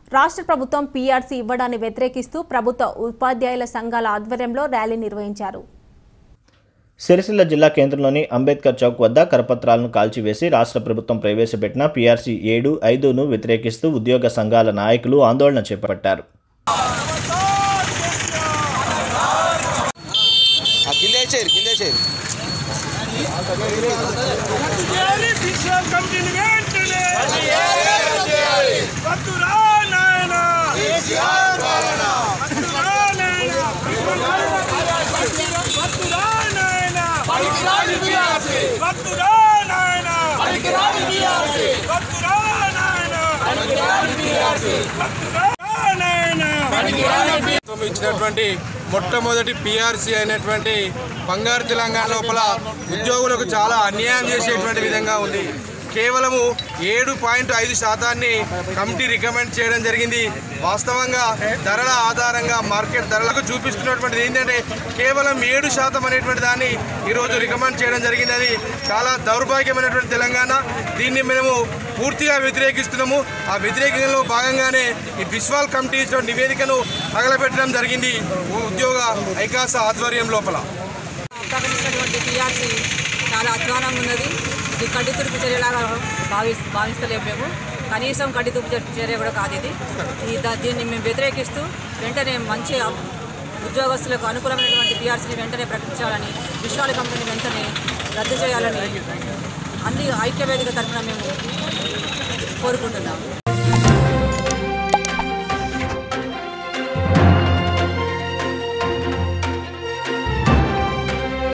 రాష్ట్ర ప్రభుత్వం పీఆర్సీ ఇవ్వడాన్ని వ్యతిరేకిస్తూ ప్రభుత్వ ఉపాధ్యాయుల సంఘాల ఆధ్వర్యంలో ర్యాలీ నిర్వహించారు సిరిసిల్ల జిల్లా కేంద్రంలోని అంబేద్కర్ చౌక్ వద్ద కరపత్రాలను కాల్చివేసి రాష్ట్ర ప్రభుత్వం ప్రవేశపెట్టిన పీఆర్సీ ఏడు ఐదును వ్యతిరేకిస్తూ ఉద్యోగ సంఘాల నాయకులు ఆందోళన చేపట్టారు ఆ కింద వేసేరు కింద వేసేరు చేయాలి ఫిషర్ కంపెనీ వెంటనే వద్దురా నాయన వద్దురా నాయన వద్దురా నాయన వద్దురా నాయన వద్దురా నాయన వద్దురా నాయన ప్రభుత్వం ఇచ్చినటువంటి మొట్టమొదటి పిఆర్సీ అయినటువంటి బంగారు తెలంగాణ లోపల ఉద్యోగులకు చాలా అన్యాయం చేసేటువంటి విధంగా ఉంది కేవలము ఏడు పాయింట్ ఐదు శాతాన్ని కమిటీ రికమెండ్ చేయడం జరిగింది వాస్తవంగా ధరల ఆధారంగా మార్కెట్ ధరలకు చూపిస్తున్నటువంటిది ఏంటంటే కేవలం ఏడు శాతం అనేటువంటి దాన్ని ఈరోజు రికమెండ్ చేయడం జరిగింది అది చాలా దౌర్భాగ్యమైనటువంటి తెలంగాణ దీన్ని మేము పూర్తిగా వ్యతిరేకిస్తున్నాము ఆ వ్యతిరేకంలో భాగంగానే ఈ బిస్వాల్ కమిటీ ఇచ్చిన నివేదికను తగలబెట్టడం జరిగింది ఉద్యోగ ఐకాస ఆధ్వర్యం లోపల ప్రకటించినటువంటి టీఆర్సీ చాలా అధ్వానంగా ఉన్నది ఇది కడ్డితుడుపు చర్యలాగా భావి భావిస్తలేము మేము కనీసం కడ్డితుడుపు చర్య- చర్య కూడా కాదు ఇది ఈ ద- దీన్ని మేము వ్యతిరేకిస్తూ వెంటనే మంచి అప్- ఉద్యోగస్తులకు అనుకూలమైనటువంటి టీఆర్సీని వెంటనే ప్రకటించాలని విశ్వాల కంపెనీ వెంటనే రద్దు చేయాలని అన్ని ఐక్యవేదిక తరఫున మేము కోరుకుంటున్నాము